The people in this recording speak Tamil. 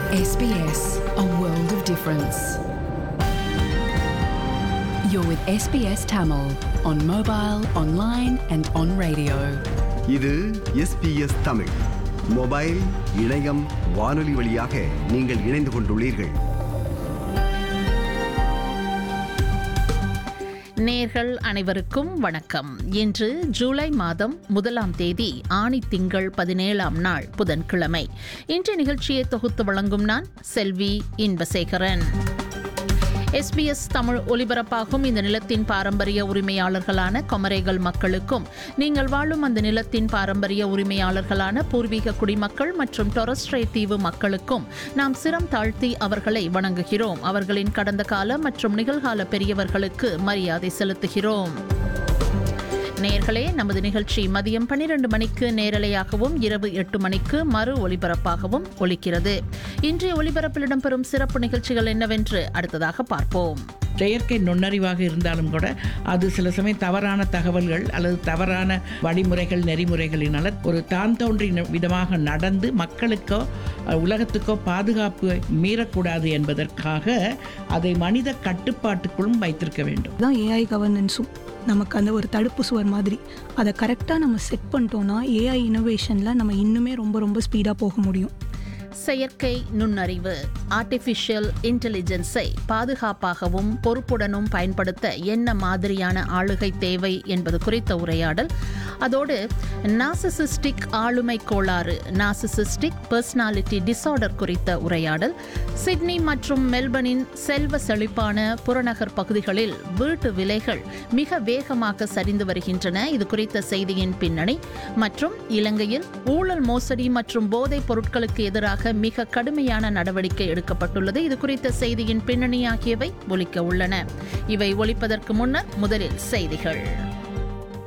SBS, a world of difference. You're with SBS Tamil on mobile, online, and on radio. இது எஸ்பிஎஸ் தமிழ் மொபைல் இணையம் வானொலி வழியாக நீங்கள் இணைந்து கொண்டுள்ளீர்கள் நேர்கள் அனைவருக்கும் வணக்கம் இன்று ஜூலை மாதம் முதலாம் தேதி ஆணி திங்கள் பதினேழாம் நாள் புதன்கிழமை இன்று நிகழ்ச்சியை தொகுத்து வழங்கும் நான் செல்வி இன்பசேகரன் எஸ்பிஎஸ் தமிழ் ஒலிபரப்பாகும் இந்த நிலத்தின் பாரம்பரிய உரிமையாளர்களான கொமரேகள் மக்களுக்கும் நீங்கள் வாழும் அந்த நிலத்தின் பாரம்பரிய உரிமையாளர்களான பூர்வீக குடிமக்கள் மற்றும் டொரஸ்ட்ரே தீவு மக்களுக்கும் நாம் சிரம் தாழ்த்தி அவர்களை வணங்குகிறோம் அவர்களின் கடந்த கால மற்றும் நிகழ்கால பெரியவர்களுக்கு மரியாதை செலுத்துகிறோம் நேர்களே நமது நிகழ்ச்சி மதியம் பன்னிரண்டு மணிக்கு நேரலையாகவும் இரவு எட்டு மணிக்கு மறு ஒலிபரப்பாகவும் ஒலிக்கிறது இன்றைய ஒலிபரப்பில் இடம்பெறும் சிறப்பு நிகழ்ச்சிகள் என்னவென்று அடுத்ததாக பார்ப்போம் செயற்கை நுண்ணறிவாக இருந்தாலும் கூட அது சில சமயம் தவறான தகவல்கள் அல்லது தவறான வழிமுறைகள் நெறிமுறைகளினால ஒரு தான் தோன்றிய விதமாக நடந்து மக்களுக்கோ அஹ், உலகத்துக்கோ பாதுகாப்பு மீறக்கூடாது என்பதற்காக அதை மனித கட்டுப்பாட்டுக்குள்ளும் வைத்திருக்க வேண்டும் தான் ஏஐ கவர்னன்ஸும் நமக்கு அந்த ஒரு தடுப்பு சுவர் மாதிரி அதை கரெக்டாக நம்ம செட் பண்ணிட்டோம்னா ஏஐ இனோவேஷனில் நம்ம இன்னுமே ரொம்ப ரொம்ப ஸ்பீடாக போக முடியும் செயற்கை நுண்ணறிவு ஆர்டிஃபிஷியல் இன்டெலிஜென்ஸை பாதுகாப்பாகவும் பொறுப்புடனும் பயன்படுத்த என்ன மாதிரியான ஆளுகை தேவை என்பது குறித்த உரையாடல் அதோடு நாசிசிஸ்டிக் ஆளுமை கோளாறு நாசிசிஸ்டிக் பர்சனாலிட்டி டிசார்டர் குறித்த உரையாடல் சிட்னி மற்றும் மெல்பர்னின் செல்வ செழிப்பான புறநகர் பகுதிகளில் வீட்டு விலைகள் மிக வேகமாக சரிந்து வருகின்றன இது குறித்த செய்தியின் பின்னணி மற்றும் இலங்கையில் ஊழல் மோசடி மற்றும் போதைப் பொருட்களுக்கு எதிராக மிக கடுமையான நடவடிக்கை எடுக்கப்பட்டுள்ளது இது குறித்த செய்தியின் பின்னணி ஆகியவை ஒலிக்க உள்ளன இவை ஒலிப்பதற்கு முன்னர் முதலில் செய்திகள்